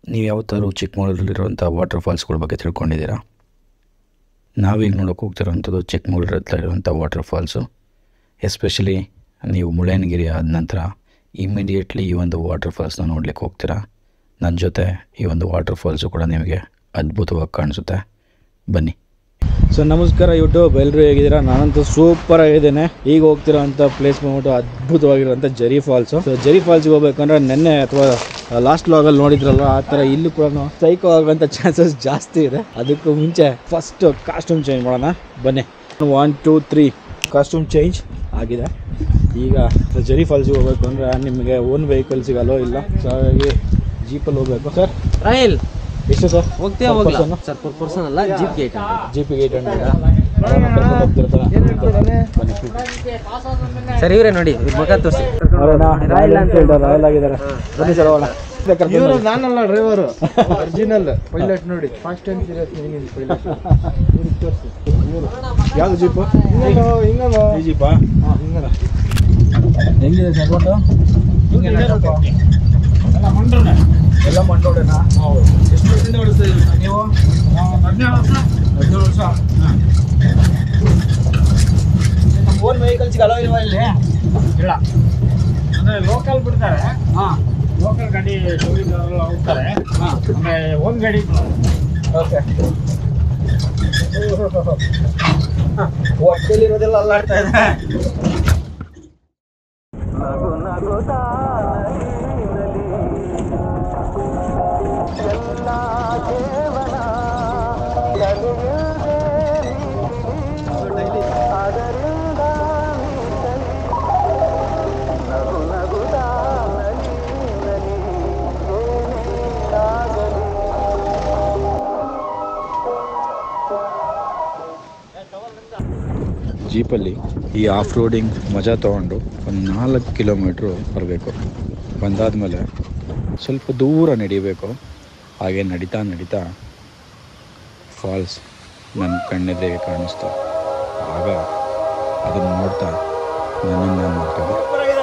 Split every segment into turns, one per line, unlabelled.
ನೀವು ಯಾವತ್ತಾದ್ರು ಚಿಕ್ಕಮಗಳೂರಲ್ಲಿರುವಂಥ ವಾಟರ್ ಫಾಲ್ಸ್ಗಳ ಬಗ್ಗೆ ತಿಳ್ಕೊಂಡಿದ್ದೀರಾ ನಾವೀಗ ನೋಡೋಕೆ ಹೋಗ್ತಿರೋಂಥದ್ದು ಚಿಕ್ಕಮಗಳೂರು ಹತ್ರ ಇರುವಂಥ ವಾಟರ್ ಫಾಲ್ಸು ಎಸ್ಪೆಷಲಿ ನೀವು ಮುಳ್ಳಯ್ಯನಗಿರಿ ಆದ ನಂತರ ಇಮ್ಮಿಡಿಯೇಟ್ಲಿ ಈ ಒಂದು ವಾಟರ್ ಫಾಲ್ಸ್ನ ನೋಡ್ಲಿಕ್ಕೆ ಹೋಗ್ತೀರಾ ನನ್ನ ಜೊತೆ ಈ ಒಂದು ವಾಟರ್ ಫಾಲ್ಸು ಕೂಡ ನಿಮಗೆ ಅದ್ಭುತವಾಗಿ ಕಾಣಿಸುತ್ತೆ ಬನ್ನಿ
ಸೊ ನಮಸ್ಕಾರ ಯೂಟ್ಯೂಬ್ ಎಲ್ಲರೂ ಹೇಗಿದ್ದೀರಾ ನಾನಂತೂ ಸೂಪರ್ ಆಗಿದ್ದೇನೆ ಈಗ ಹೋಗ್ತಿರೋಂಥ ಪ್ಲೇಸ್ ಬಂದ್ಬಿಟ್ಟು ಅದ್ಭುತವಾಗಿರೋಂಥ ಜರಿ ಫಾಲ್ಸು ಸೊ ಜರಿ ಫಾಲ್ಸ್ಗೆ ಹೋಗ್ಬೇಕಂದ್ರೆ ನೆನ್ನೆ ಅಥವಾ ಲಾಸ್ಟ್ ಲಾಗಲ್ಲಿ ನೋಡಿದ್ರಲ್ಲ ಆ ಥರ ಇಲ್ಲೂ ಕೂಡ ಸೈಕೋ ಆಗೋಂಥ ಚಾನ್ಸಸ್ ಜಾಸ್ತಿ ಇದೆ ಅದಕ್ಕೂ ಮುಂಚೆ ಫಸ್ಟ್ ಕಾಸ್ಟ್ಯೂಮ್ ಚೇಂಜ್ ಮಾಡೋಣ ಬನ್ನಿ one two three costume change ಆಗಿದೆ ಈಗ ಜರಿ ಫಾಲ್ಸ್ಗೆ ಹೋಗ್ಬೇಕು ಅಂದರೆ ನಿಮಗೆ ಓನ್ ವೆಹಿಕಲ್ಸಿಗೆ ಅಲೋ ಇಲ್ಲ ಸೊ ಹಾಗಾಗಿ ಜೀಪಲ್ಲಿ ಹೋಗ್ಬೇಕು ಸರ್
ರಾಯಲ್
ಎಷ್ಟು ಸರ್
ಹೋಗ್ತೀಯಾ ಹೋಗ್ಲಾ ಸರ್ ಪರ್ ಪರ್ಸನ್ ಅಲ್ಲ jeep gate
G P eight hundred
sir ಇವರೇ ನೋಡಿ ಇವ್ರ ಮುಖ ತೋರಿಸಿ
ರಾಯಲ್ ಅಂತ ಹೇಳ್ತಾರೆ ರಾಯಲ್ ಆಗಿದ್ದಾರೆ ಬನ್ನಿ ಸರ್ ಹೋಗೋಣ
ಇವರು ನಾನಲ್ಲ ಡ್ರೈವರು ಒರಿಜಿನಲ್ ಪೈಲಟ್ ನೋಡಿ ಫಾಸ್ಟ್ ಟೈಮ್ ಸೀರಿಯಸ್ ಪೈಲಟ್
ಯಾವ್ದು ಜೀಪು
ಹಿಂಗಲ್ಲ
ಈ ಜೀಪಾ
ಹಿಂಗಲ್ಲ
ಹೆಂಗಿದೆ ಸರ್ ರೋಡು ಎಲ್ಲ ಮಂಡೋಡೆನಾ ಎಷ್ಟು ವರ್ಷದಿಂದ ಓಡಿಸ್ತಾ ಇದ್ದೀರಾ ನೀವು ಹದಿನೇಳು ವರ್ಷ ನಮ್ಮ ಓನ್ ವೆಹಿಕಲ್ಸ್ಗೆ ಅಲೋ ಇಲ್ವಾ ಇಲ್ಲಿ
ಇಲ್ಲ ಅಂದ್ರೆ ಲೋಕಲ್ ಬಿಡ್ತಾರೆ
ಹಾಂ
ಲೋಕಲ್ ಗಾಡಿ ಟೂ ವೀಲರ್ ಹೋಗ್ತಾರೆ
ಹಾಂ
ಅಂದ್ರೆ ಒಂದ್ ಗಾಡಿ
ಓಕೆ ಹೊಟ್ಟೆಲಿರೋದೆಲ್ಲ ಅಲ್ಲಾಡ್ತಾ ಇದೆ ಜೀಪಲ್ಲಿ ಈ ಆಫ್ ರೋಡಿಂಗ್ ಮಜಾ ತೊಗೊಂಡು ಒಂದು ನಾಲ್ಕು ಕಿಲೋಮೀಟ್ರು ಬರಬೇಕು ಬಂದಾದಮೇಲೆ ಸ್ವಲ್ಪ ದೂರ ನಡಿಬೇಕು ಹಾಗೆ ನಡೀತಾ ನಡೀತಾ ಫಾಲ್ಸ್ ನನ್ನ ಕಣ್ಣೆದುರಿಗೆ ಕಾಣಿಸ್ತು ಆಗ ಅದನ್ನು ನೋಡ್ತಾ ನನ್ನನ್ನು ನಾನು ನೋಡ್ತೇನೆ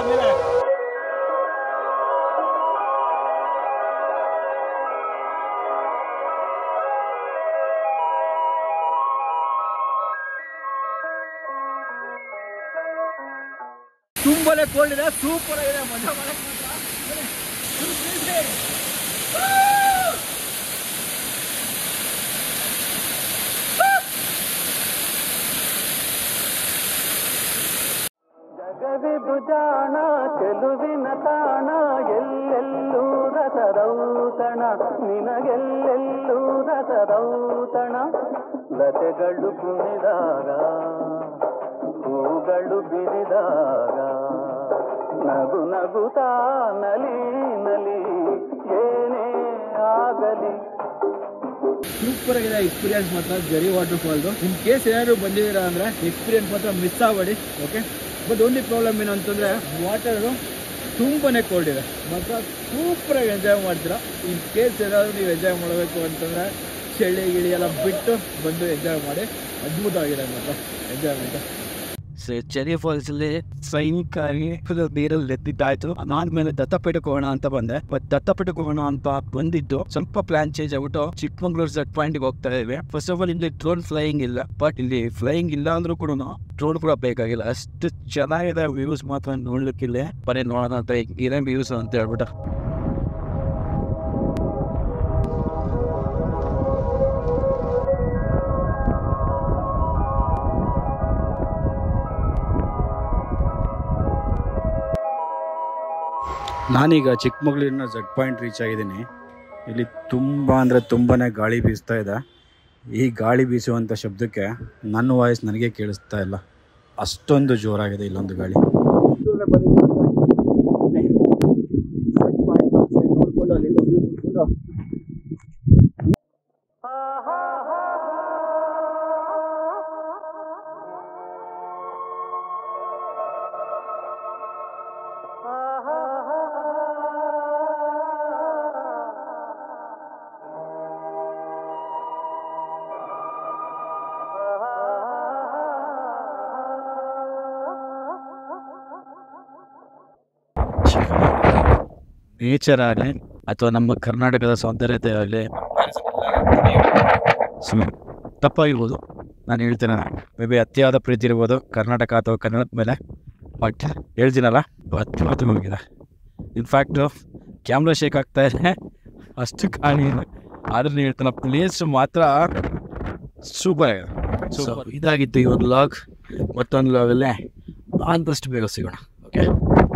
ತುಂಬಾನೇ ಕೋಲ್ಡ್ ಇದೆ ಸೂಪರ್ ಆಗಿದೆ ಮಜಾ ಮಾಡಕ್ಕೆ
ಜಗವಿದು ಜಾಣ ಚೆಲುವಿನ ತಾಣ ಎಲ್ಲೆಲ್ಲೂ ರಸದೌತಣ ನಿನಗೆಲ್ಲೆಲ್ಲೂ ರಸದೌತಣ ಲತೆಗಳು ಕುಣಿದಾಗ ಹೂಗಳು ಬಿರಿದಾಗ ನಗು ನಗುತ್ತಾ ನಲಿ ನಲಿ ಏನೇ ಆಗಲಿ
ಸೂಪರ್ ಆಗಿದೆ ಎಕ್ಸ್ಪೀರಿಯನ್ಸ್ ಮಾತ್ರ ಜರಿ ವಾಟರ್ ಫಾಲ್ದು ಇನ್ ಕೇಸ್ ಏನಾದ್ರು ಬಂದಿದ್ದೀರಾ ಅಂದರೆ ಎಕ್ಸ್ಪೀರಿಯನ್ಸ್ ಮಾತ್ರ ಮಿಸ್ ಆಗಬೇಡಿ ಓಕೆ ಬಟ್ ಓನ್ಲಿ ಪ್ರಾಬ್ಲಮ್ ಏನು ಅಂತಂದರೆ ವಾಟರು ತುಂಬಾನೇ ಕೋಲ್ಡ್ ಇದೆ ಮಾತ್ರ ಸೂಪರಾಗಿ ಎಂಜಾಯ್ ಮಾಡ್ತೀರಾ ಇನ್ ಕೇಸ್ ಏನಾದರೂ ನೀವು ಎಂಜಾಯ್ ಮಾಡಬೇಕು ಅಂತಂದರೆ ಚಳಿ ಗಿಳಿ ಎಲ್ಲ ಬಿಟ್ಟು ಬಂದು ಎಂಜಾಯ್ ಮಾಡಿ ಅದ್ಭುತವಾಗಿದೆ ಮಾತ್ರ ಎಂಜಾಯ್ಮೆಂಟ್ ಚೆರಿ ಫಾಲ್ಸಲ್ಲಿ ಸೈನಿಕಾಗಿ ನೀರಲ್ಲಿ ಎದ್ದಿದ್ದಾಯ್ತು ಅದಾದ್ಮೇಲೆ ದತ್ತಪೇಟೆಗೆ ಹೋಗೋಣ ಅಂತ ಬಂದೆ ಬಟ್ ದತ್ತಪೇಟೆಗೆ ಹೋಗೋಣ ಅಂತ ಬಂದಿದ್ದು ಸ್ವಲ್ಪ ಪ್ಲಾನ್ ಚೇಂಜ್ ಆಗ್ಬಿಟ್ಟು ಚಿಕ್ಕಮಂಗ್ಳೂರು ಸೆಟ್ ಪಾಯಿಂಟ್ಗೆ ಹೋಗ್ತಾ ಇದ್ವಿ ಫಸ್ಟ್ ಆಫ್ ಆಲ್ ಇಲ್ಲಿ ಡ್ರೋನ್ ಫ್ಲೈಯಿಂಗ್ ಇಲ್ಲ ಬಟ್ ಇಲ್ಲಿ ಫ್ಲೈಯಿಂಗ್ ಇಲ್ಲ ಅಂದ್ರೂ ಕೂಡ ಡ್ರೋನ್ ಕೂಡ ಬೇಕಾಗಿಲ್ಲ ಅಷ್ಟು ಚೆನ್ನಾಗಿದೆ ವ್ಯೂಸ್ ಮಾತ್ರ ನೋಡ್ಲಿಕ್ಕಿಲ್ಲ ಬರೀ ನೋಡೋಣ ಅಂತ ಏನೇನು ವ್ಯೂಸ್ ಅಂತ ಹೇಳ್ಬಿಟ್ಟು ನಾನೀಗ ಚಿಕ್ಕಮಗಳೂರಿನ ಜಡ್ ಪಾಯಿಂಟ್ ರೀಚ್ ಆಗಿದ್ದೀನಿ ಇಲ್ಲಿ ತುಂಬ ಅಂದರೆ ತುಂಬಾ ಗಾಳಿ ಬೀಸ್ತಾ ಇದೆ ಈ ಗಾಳಿ ಬೀಸುವಂಥ ಶಬ್ದಕ್ಕೆ ನನ್ನ ವಾಯ್ಸ್ ನನಗೆ ಕೇಳಿಸ್ತಾ ಇಲ್ಲ ಅಷ್ಟೊಂದು ಜೋರಾಗಿದೆ ಇಲ್ಲೊಂದು ಗಾಳಿ ನೋಡ್ಕೊಂಡು ಅಲ್ಲಿಂದ ವ್ಯೂ ನೋಡ್ಕೊಂಡು ನೇಚರ್ ಆಗಲಿ
ಅಥವಾ ನಮ್ಮ ಕರ್ನಾಟಕದ ಸೌಂದರ್ಯತೆ ಆಗಲಿ ಸೊ ತಪ್ಪಾಗಿರ್ಬೋದು ನಾನು ಹೇಳ್ತೇನೆ ಮೇ ಬಿ ಅತಿಯಾದ ಪ್ರೀತಿ ಇರ್ಬೋದು ಕರ್ನಾಟಕ ಅಥವಾ ಕನ್ನಡದ ಮೇಲೆ ಬಟ್ ಹೇಳ್ತೀನಲ್ಲ ಅತ್ಯುತ್ತಮ ಹೋಗಿದೆ ಇನ್ಫ್ಯಾಕ್ಟು ಕ್ಯಾಮ್ರಾ ಶೇಕ್ ಆಗ್ತಾ ಇದೆ ಅಷ್ಟು ಕಾಣಿ ಆದ್ರೆ ನೀವು ಹೇಳ್ತಾನೆ ಪ್ಲೇಸ್ ಮಾತ್ರ ಸೂಪರ್ ಆಗಿದೆ ಸೊ ಇದಾಗಿತ್ತು ಈ ಒಂದು ಲಾಗ್ ಮತ್ತೊಂದು ಲಾಗಲ್ಲೇ ಆದಷ್ಟು ಬೇಗ ಸಿಗೋಣ ಓಕೆ